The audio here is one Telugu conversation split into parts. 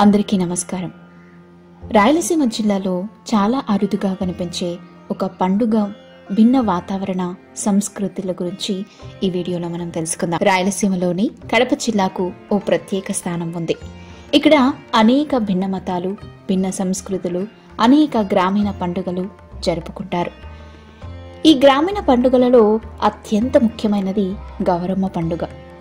అందరికీ నమస్కారం రాయలసీమ జిల్లాలో చాలా అరుదుగా కనిపించే ఒక పండుగ భిన్న వాతావరణ సంస్కృతుల గురించి ఈ వీడియోలో మనం తెలుసుకుందాం రాయలసీమలోని కడప జిల్లాకు ఓ ప్రత్యేక స్థానం ఉంది ఇక్కడ అనేక భిన్న మతాలు భిన్న సంస్కృతులు అనేక గ్రామీణ పండుగలు జరుపుకుంటారు ఈ గ్రామీణ పండుగలలో అత్యంత ముఖ్యమైనది గౌరమ్మ పండుగ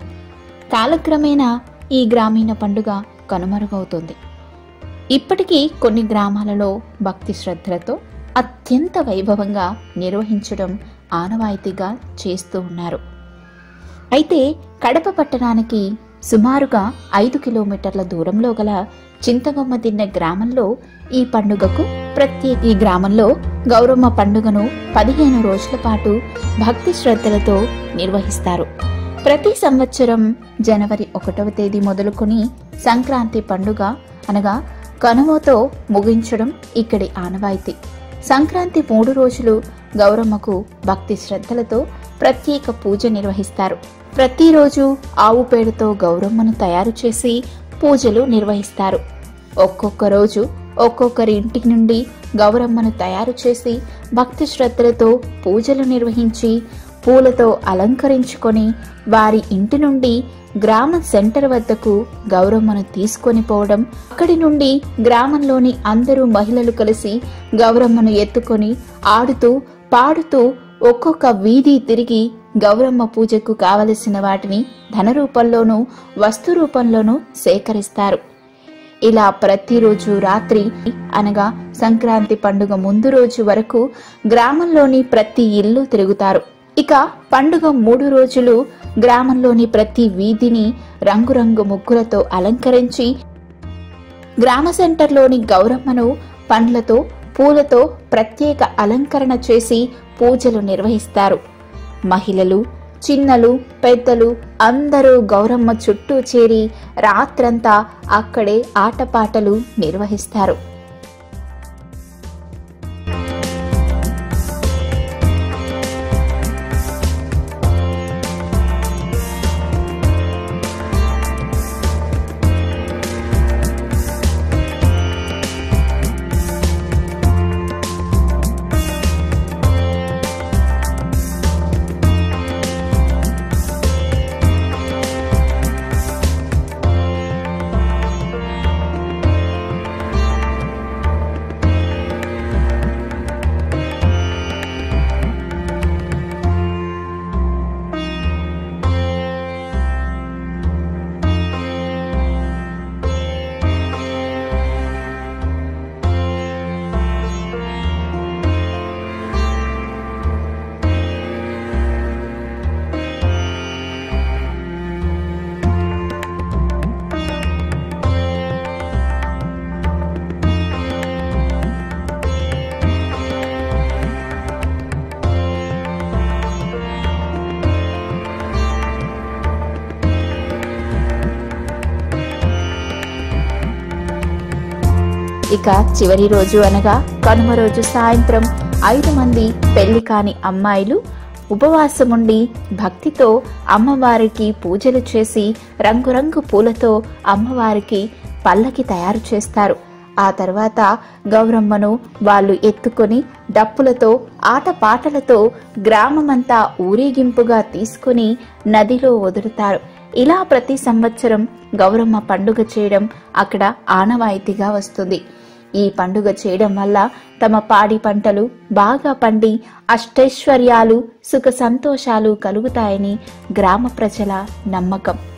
కాలక్రమేణా ఈ గ్రామీణ పండుగ కనుమరుగవుతుంది ఇప్పటికీ కొన్ని గ్రామాలలో భక్తి శ్రద్ధలతో అత్యంత వైభవంగా నిర్వహించడం ఆనవాయితీగా చేస్తూ ఉన్నారు అయితే కడప పట్టణానికి సుమారుగా ఐదు కిలోమీటర్ల దూరంలో గల చింతగొమ్మ దిన్న గ్రామంలో ఈ పండుగకు ప్రత్యేక ఈ గ్రామంలో గౌరమ్మ పండుగను పదిహేను రోజుల పాటు భక్తి శ్రద్ధలతో నిర్వహిస్తారు ప్రతి సంవత్సరం జనవరి ఒకటవ తేదీ మొదలుకొని సంక్రాంతి పండుగ అనగా కనుమతో ముగించడం ఇక్కడి ఆనవాయితీ సంక్రాంతి మూడు రోజులు గౌరమ్మకు భక్తి శ్రద్ధలతో ప్రత్యేక పూజ నిర్వహిస్తారు ప్రతిరోజు ఆవు పేడతో గౌరమ్మను తయారు చేసి పూజలు నిర్వహిస్తారు ఒక్కొక్క రోజు ఒక్కొక్కరి ఇంటి నుండి గౌరమ్మను తయారు చేసి భక్తి శ్రద్ధలతో పూజలు నిర్వహించి పూలతో అలంకరించుకొని వారి ఇంటి నుండి గ్రామ సెంటర్ వద్దకు గౌరమ్మను తీసుకొని పోవడం అక్కడి నుండి గ్రామంలోని అందరూ మహిళలు కలిసి గౌరమ్మను ఎత్తుకొని ఆడుతూ పాడుతూ ఒక్కొక్క వీధి తిరిగి గౌరమ్మ పూజకు కావలసిన వాటిని ధన రూపంలోనూ వస్తు రూపంలోనూ సేకరిస్తారు ఇలా ప్రతిరోజు రాత్రి అనగా సంక్రాంతి పండుగ ముందు రోజు వరకు గ్రామంలోని ప్రతి ఇల్లు తిరుగుతారు ఇక పండుగ మూడు రోజులు గ్రామంలోని ప్రతి వీధిని రంగురంగు ముగ్గులతో అలంకరించి గ్రామ సెంటర్లోని గౌరమ్మను పండ్లతో పూలతో ప్రత్యేక అలంకరణ చేసి పూజలు నిర్వహిస్తారు మహిళలు చిన్నలు పెద్దలు అందరూ గౌరమ్మ చుట్టూ చేరి రాత్రంతా అక్కడే ఆటపాటలు నిర్వహిస్తారు ఇక చివరి రోజు అనగా కనుమ రోజు సాయంత్రం ఐదు మంది పెళ్లి కాని అమ్మాయిలు ఉపవాసముండి భక్తితో అమ్మవారికి పూజలు చేసి రంగురంగు పూలతో అమ్మవారికి పల్లకి తయారు చేస్తారు ఆ తర్వాత గౌరమ్మను వాళ్ళు ఎత్తుకొని డప్పులతో ఆటపాటలతో గ్రామమంతా ఊరేగింపుగా తీసుకుని నదిలో వదులుతారు ఇలా ప్రతి సంవత్సరం గౌరమ్మ పండుగ చేయడం అక్కడ ఆనవాయితీగా వస్తుంది ఈ పండుగ చేయడం వల్ల తమ పాడి పంటలు బాగా పండి అష్టైశ్వర్యాలు సుఖ సంతోషాలు కలుగుతాయని గ్రామ ప్రజల నమ్మకం